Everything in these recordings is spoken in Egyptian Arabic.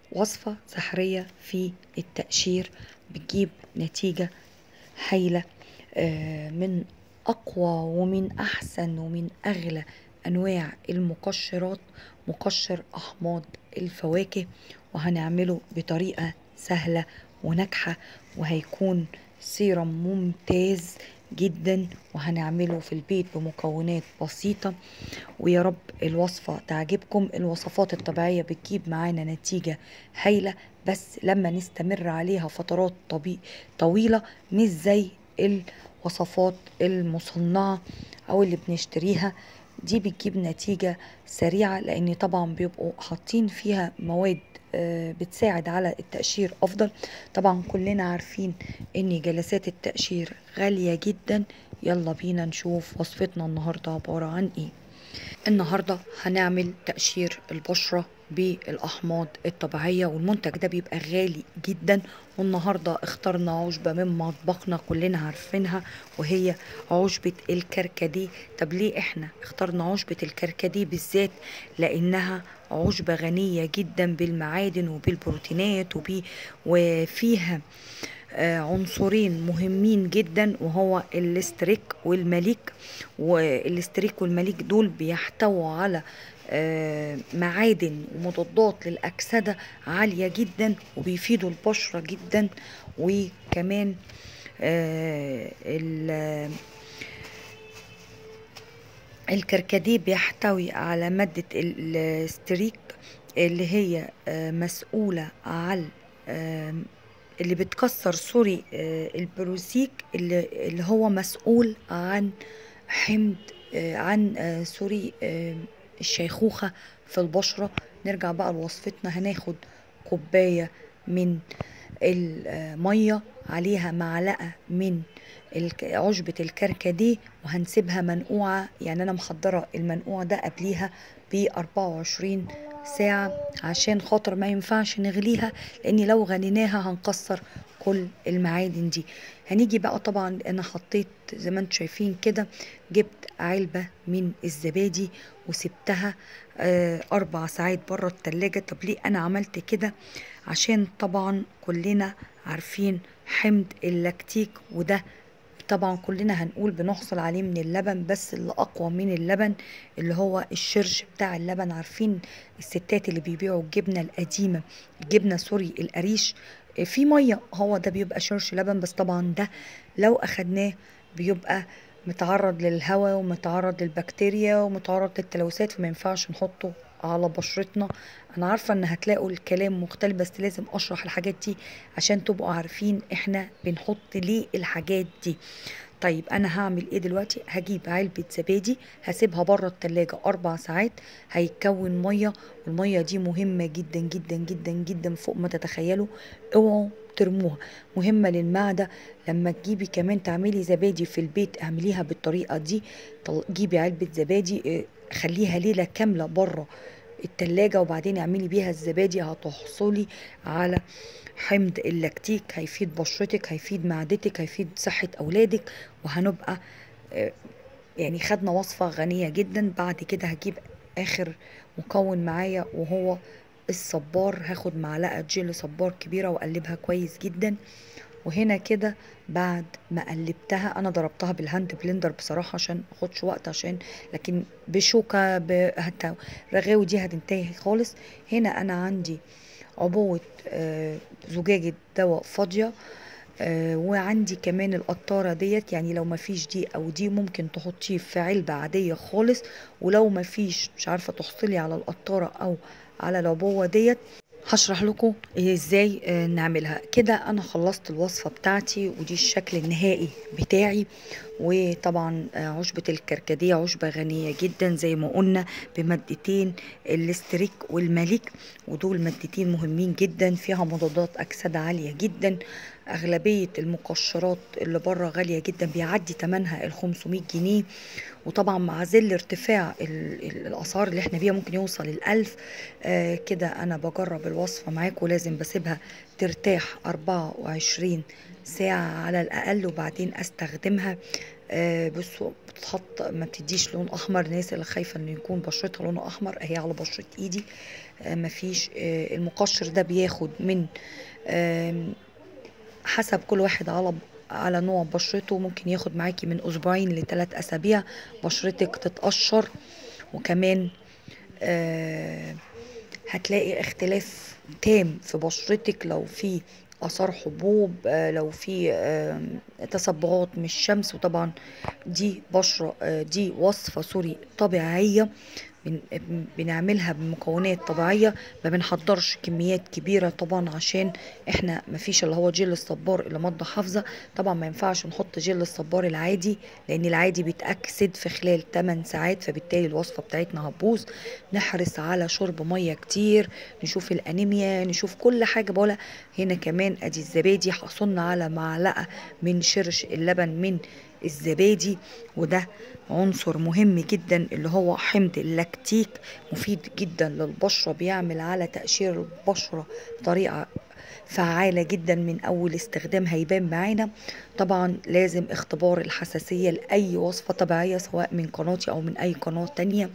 وصفة سحرية في التقشير بتجيب نتيجة هايلة آه، من أقوى ومن أحسن ومن أغلى أنواع المقشرات مقشر أحماض الفواكه وهنعمله بطريقة سهلة وناجحة وهيكون سيرم ممتاز جدا وهنعمله في البيت بمكونات بسيطة ويا رب الوصفة تعجبكم الوصفات الطبيعية بتجيب معانا نتيجة هايلة بس لما نستمر عليها فترات طبي... طويلة مش زي الوصفات المصنعة أو اللي بنشتريها دي بتجيب نتيجة سريعة لأن طبعا بيبقوا حاطين فيها مواد آه، بتساعد على التقشير أفضل طبعا كلنا عارفين إن جلسات التقشير غالية جدا يلا بينا نشوف وصفتنا النهاردة عبارة عن إيه النهاردة هنعمل تقشير البشرة بالأحماض الطبيعية والمنتج ده بيبقى غالي جدا والنهاردة اخترنا عشبة من مطبخنا كلنا عارفينها وهي عشبة الكركديه طب ليه احنا اخترنا عشبة الكركديه بالذات لأنها عشبة غنية جدا بالمعادن وبالبروتينات وبي وفيها آه، عنصرين مهمين جدا وهو الاستريك والمليك والاستريك والمليك دول بيحتووا على آه، معادن ومضادات للأكسدة عالية جدا وبيفيدوا البشرة جدا وكمان آه، ال- الكركديه بيحتوي على مادة الاستريك اللي هي آه، مسؤولة عن آم، اللي بتكسر سوري آه، البروسيك اللي, اللي هو مسؤول عن حمض آه، عن آه، سوري آه، الشيخوخة في البشرة نرجع بقى لوصفتنا هناخد كوباية من المية عليها معلقة من الك- عشبة الكركديه وهنسيبها منقوعة يعني أنا محضرة المنقوع ده قبليها ب 24 ساعة عشان خاطر ما ينفعش نغليها لأن لو غليناها هنكسر كل المعادن دي هنيجي بقى طبعا أنا حطيت زي ما انتم شايفين كده جبت علبة من الزبادي وسبتها آه، أربع ساعات بره التلاجة طب ليه أنا عملت كده عشان طبعا كلنا عارفين حمض اللاكتيك وده طبعا كلنا هنقول بنحصل عليه من اللبن بس اللي اقوى من اللبن اللي هو الشرش بتاع اللبن عارفين الستات اللي بيبيعوا الجبنه القديمه الجبنه سوري القريش آه، في ميه هو ده بيبقى شرش لبن بس طبعا ده لو اخدناه بيبقى متعرض للهواء ومتعرض للبكتيريا ومتعرض للتلوثات فما ينفعش نحطه على بشرتنا انا عارفه ان هتلاقوا الكلام مختلف بس لازم اشرح الحاجات دي عشان تبقوا عارفين احنا بنحط ليه الحاجات دي طيب انا هعمل ايه دلوقتي هجيب علبة زبادي هسيبها بره التلاجة اربع ساعات هيتكون مية والمية دي مهمة جدا جدا جدا جدا فوق ما تتخيلوا اوعوا ترموها مهمة للمعدة لما تجيبي كمان تعملي زبادي في البيت اعمليها بالطريقة دي طل- جيبي علبة زبادي اه، خليها ليلة كاملة بره التلاجة وبعدين اعملي بيها الزبادي هتحصلي على حمض اللاكتيك هيفيد بشرتك هيفيد معدتك هيفيد صحة أولادك وهنبقى آه، يعني خدنا وصفة غنية جدا بعد كده هجيب آخر مكون معايا وهو الصبار هاخد معلقة جيل صبار كبيرة وأقلبها كويس جدا وهنا كده بعد ما قلبتها انا ضربتها بالهاند بلندر بصراحه عشان ماخدش وقت عشان لكن بشوكه ب- هت- رغاوي دي هتنتهي خالص هنا انا عندي عبوه آه، زجاجه دواء فاضيه آه، وعندي كمان القطارة ديت يعني لو مفيش دي او دي ممكن تحطيه في علبة عادية خالص ولو مفيش مش عارفة تحصلي على القطارة او على العبوة ديت هشرح لكم ازاي آه، نعملها كده انا خلصت الوصفة بتاعتي ودي الشكل النهائي بتاعي وطبعا آه، عشبة الكركديه عشبة غنية جدا زي ما قلنا بمادتين الاستريك والمليك ودول مادتين مهمين جدا فيها مضادات أكسدة عالية جدا أغلبية المقشرات اللي بره غالية جدا بيعدي تمنها ال 500 جنيه وطبعا مع ظل ارتفاع ال- ال- الأسعار اللي احنا بيها ممكن يوصل الألف آه كده أنا بجرب الوصفة معاكم لازم بسيبها ترتاح 24 ساعة على الأقل وبعدين أستخدمها آه بصوا بتتحط ما بتديش لون احمر الناس اللي خايفه انه يكون بشرتها لونه احمر هي على بشره ايدي آه مفيش آه المقشر ده بياخد من آه حسب كل واحد على على نوع بشرته ممكن ياخد معاكي من اسبوعين لثلاث اسابيع بشرتك تتقشر وكمان آه هتلاقي اختلاف تام في بشرتك لو في اثار حبوب آه لو في آه تصبغات من الشمس وطبعا دي بشره آه دي وصفه سوري طبيعيه بن بنعملها بمكونات طبيعيه ما بنحضرش كميات كبيره طبعا عشان احنا ما فيش اللي هو جل الصبار اللي ماده حافظه طبعا ما ينفعش نحط جل الصبار العادي لان العادي بيتاكسد في خلال 8 ساعات فبالتالي الوصفه بتاعتنا هتبوظ نحرص على شرب ميه كتير نشوف الانيميا نشوف كل حاجه بقولها هنا كمان ادي الزبادي حصلنا على معلقه من شرش اللبن من الزبادي وده عنصر مهم جدا اللي هو حمض اللاكتيك مفيد جدا للبشرة بيعمل على تقشير البشرة بطريقة فعالة جدا من أول استخدام هيبان معانا طبعا لازم اختبار الحساسية لأي وصفة طبيعية سواء من قناتي أو من أي قناة تانية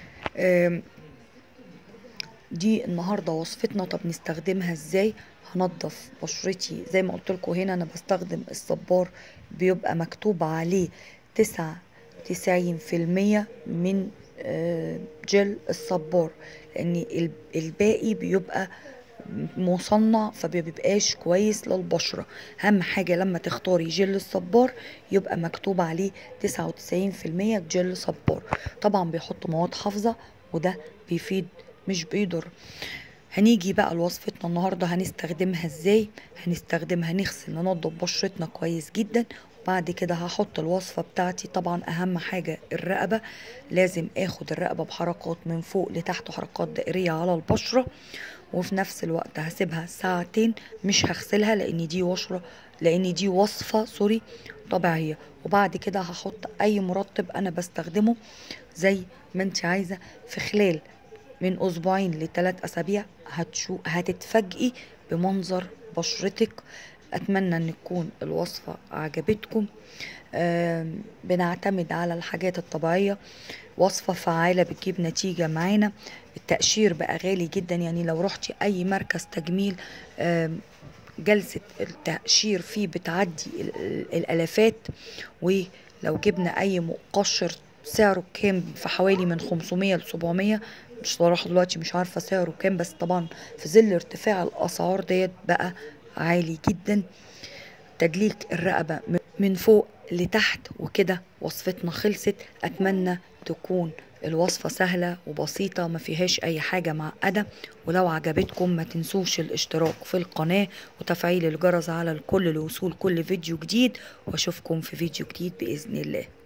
دي النهاردة وصفتنا طب نستخدمها ازاي هنضف بشرتي زي ما قلت لكم هنا انا بستخدم الصبار بيبقى مكتوب عليه تسعة تسعين في المية من جل الصبار لان الباقي بيبقى مصنع فبيبقاش كويس للبشرة اهم حاجة لما تختاري جل الصبار يبقى مكتوب عليه تسعة وتسعين في المية جل صبار طبعا بيحط مواد حافظة وده بيفيد مش بيضر هنيجي بقى لوصفتنا النهارده هنستخدمها ازاي هنستخدمها نغسل ننضف بشرتنا كويس جدا وبعد كده هحط الوصفة بتاعتي طبعا اهم حاجة الرقبة لازم اخد الرقبة بحركات من فوق لتحت حركات دائرية على البشرة وفي نفس الوقت هسيبها ساعتين مش هغسلها لان دي وشرة لان دي وصفة سوري طبيعية وبعد كده هحط اي مرطب انا بستخدمه زي ما انت عايزة في خلال من اسبوعين لثلاث اسابيع هتشو هتتفاجئي بمنظر بشرتك اتمنى ان تكون الوصفه عجبتكم بنعتمد على الحاجات الطبيعيه وصفه فعاله بتجيب نتيجه معانا التقشير بقى غالي جدا يعني لو رحتي اي مركز تجميل جلسه التقشير فيه بتعدي الالافات ولو جبنا اي مقشر سعره كام في حوالي من 500 ل 700 مش صراحة دلوقتي مش عارفة سعره كام بس طبعا في ظل ارتفاع الأسعار ديت بقى عالي جدا تدليك الرقبة من فوق لتحت وكده وصفتنا خلصت أتمنى تكون الوصفة سهلة وبسيطة ما فيهاش أي حاجة معقدة ولو عجبتكم ما تنسوش الاشتراك في القناة وتفعيل الجرس على الكل لوصول كل فيديو جديد واشوفكم في فيديو جديد بإذن الله